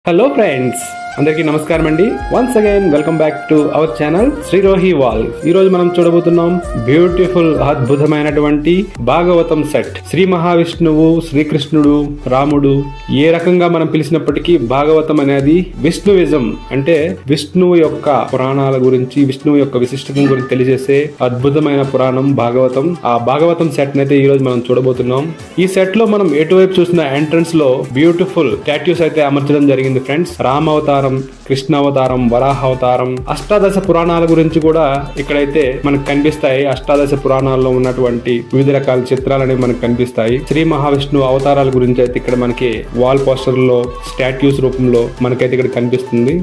hello friends అందరికీ నమస్కారం అండి once again welcome back to our channel Srirohi వాల్ ఈ రోజు మనం చూడబోతున్నాం బ్యూటిఫుల్ అద్భుతమైనటువంటి భాగవతం సెట్ శ్రీ మహావిష్ణువు శ్రీకృష్ణుడు రాముడు ఏ రకంగా మనం పిలిచినప్పటికీ భాగవతం అనేది విష్ణువిజం అంటే విష్ణువు యొక్క పురాణాల గురించి విష్ణువు యొక్క విశిష్టత గురించి తెలియజేసే అద్భుతమైన పురాణం భాగవతం ఆ భాగవతం సెట్ అయితే ఈ రోజు మనం చూడబోతున్నాం ఈ సెట్ లో మనం ఎటువైపు చూసిన ఎంట్రన్స్ లో బ్యూటిఫుల్ స్టాట్యూస్ అయితే అమర్చడం జరిగింది ఫ్రెండ్స్ రామ అవతారం కృష్ణ అవతారం వరాహ అవతారం అష్టాదశ పురాణాల గురించి కూడా ఇక్కడైతే మనకు కనిపిస్తాయి అష్టాదశ పురాణాల్లో ఉన్నటువంటి వివిధ రకాల చిత్రాలు అనేవి మనకు కనిపిస్తాయి శ్రీ మహావిష్ణువు అవతారాల గురించి అయితే ఇక్కడ మనకి వాల్ పోస్టర్ లో స్టాట్యూస్ రూపంలో మనకైతే ఇక్కడ కనిపిస్తుంది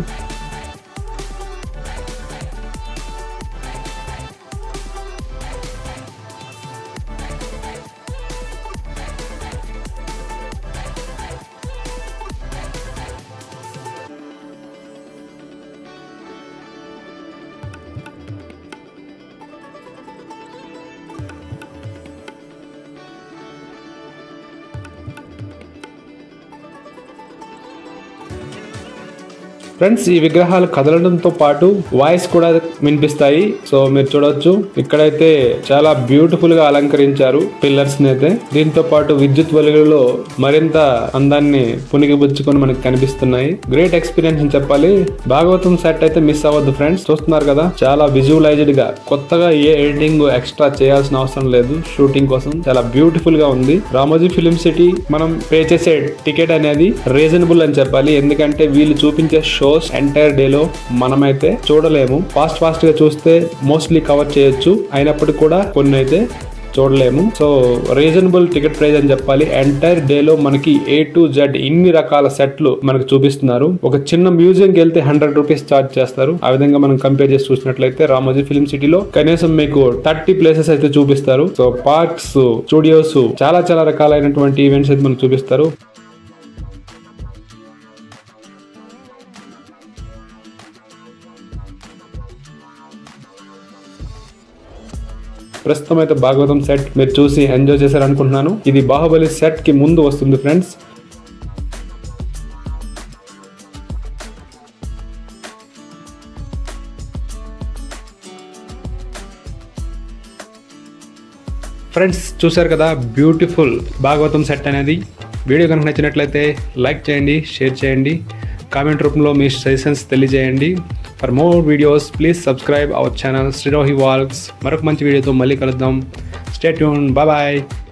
ఫ్రెండ్స్ ఈ విగ్రహాలు కదలడంతో పాటు వాయిస్ కూడా వినిపిస్తాయి సో మీరు చూడొచ్చు ఇక్కడైతే చాలా బ్యూటిఫుల్ గా అలంకరించారు పిల్లర్స్ అయితే దీంతో పాటు విద్యుత్ వెలుగులో మరింత అందాన్ని పునిగిపుచ్చుకొని మనకి కనిపిస్తున్నాయి గ్రేట్ ఎక్స్పీరియన్స్ అని చెప్పాలి భాగవతం సెట్ అయితే మిస్ అవ్వద్దు ఫ్రెండ్స్ చూస్తున్నారు కదా చాలా విజువలైజ్డ్ గా కొత్తగా ఏ ఎడిటింగ్ ఎక్స్ట్రా చేయాల్సిన అవసరం లేదు షూటింగ్ కోసం చాలా బ్యూటిఫుల్ గా ఉంది రామోజీ ఫిలిం సిటీ మనం పే చేసే టికెట్ అనేది రీజనబుల్ అని చెప్పాలి ఎందుకంటే వీళ్ళు చూపించే షోస్ ఎంటైర్ డే లో మనమైతే చూడలేము ఫాస్ట్ ఫాస్ట్ గా చూస్తే మోస్ట్లీ కవర్ చేయొచ్చు అయినప్పటికీ కూడా కొన్ని అయితే చూడలేము సో రీజనబుల్ టికెట్ ప్రైస్ అని చెప్పాలి ఎంటైర్ డే లో మనకి ఏ టు జెడ్ ఇన్ని రకాల సెట్లు మనకు చూపిస్తున్నారు ఒక చిన్న మ్యూజియం కి వెళ్తే హండ్రెడ్ రూపీస్ చార్జ్ చేస్తారు ఆ విధంగా మనం కంపేర్ చేసి చూసినట్లయితే రామోజీ ఫిలిం సిటీలో కనీసం మీకు థర్టీ ప్లేసెస్ అయితే చూపిస్తారు సో పార్క్స్ స్టూడియోస్ చాలా చాలా రకాలైనటువంటి ఈవెంట్స్ అయితే మనకు చూపిస్తారు ప్రస్తుతం అయితే భాగవతం సెట్ మీరు చూసి ఎంజాయ్ చేశారనుకుంటున్నాను ఇది బాహుబలి సెట్ కి ముందు వస్తుంది ఫ్రెండ్స్ ఫ్రెండ్స్ చూశారు కదా బ్యూటిఫుల్ భాగవతం సెట్ అనేది వీడియో కనుక నచ్చినట్లయితే లైక్ చేయండి షేర్ చేయండి కామెంట్ రూపంలో మీ సజెషన్స్ తెలియజేయండి for more videos please subscribe our channel Srirohi వాల్స్ మరొక మంచి వీడియోతో మళ్ళీ కలుద్దాం స్టేట్ యూన్ బాయ్